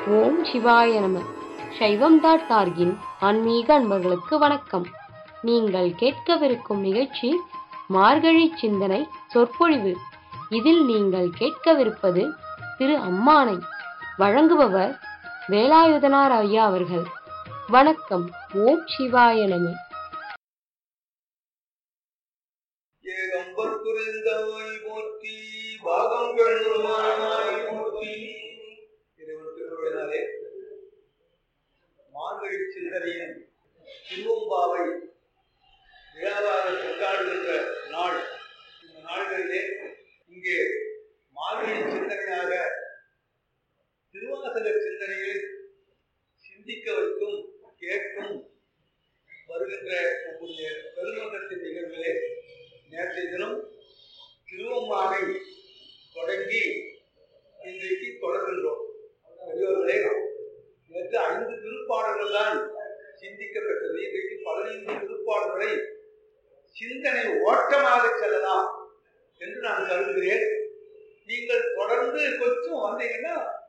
ஓம் சிவாய நம சைவம் டாட் டார்கின் ஆன்மீக அன்பர்களுக்கு வணக்கம் நீங்கள் கேட்கவிருக்கும் நிகழ்ச்சி மார்கழி சிந்தனை சொற்பொழிவு இதில் நீங்கள் கேட்கவிருப்பது திரு அம்மானை வழங்குபவர் வேலாயுதனார் ஐயா அவர்கள் வணக்கம் ஓம் சிவாய நம ஏகம்பர் குறைந்தாய் போற்றி பாகங்களுமாய் போற்றி இறைவன் திருவிழாலே மார்கழி சிந்தனையின் திருவம்பாவை விழாவாக கொண்டாடுகின்ற நாள் இந்த நாள்களிலே இங்கே மார்கழி சிந்தனையாக திருவாசக சிந்தனையை சிந்திக்க வைக்கும் கேட்கும் வருகின்ற நம்முடைய பெருமன்றத்தின் நிகழ்விலே நேற்றைய தினம் திருவம்மாவை தொடங்கி இன்றைக்கு தொடர்கின்றோம் பெரியவர்களே நேற்று ஐந்து திருப்பாடல்கள் தான் சிந்திக்கப்பட்டது இன்றைக்கு பதினைந்து திருப்பாடல்களை சிந்தனை ஓட்டமாக செல்லலாம் என்று நான் கருதுகிறேன் நீங்கள் தொடர்ந்து கொஞ்சம் வந்தீங்கன்னா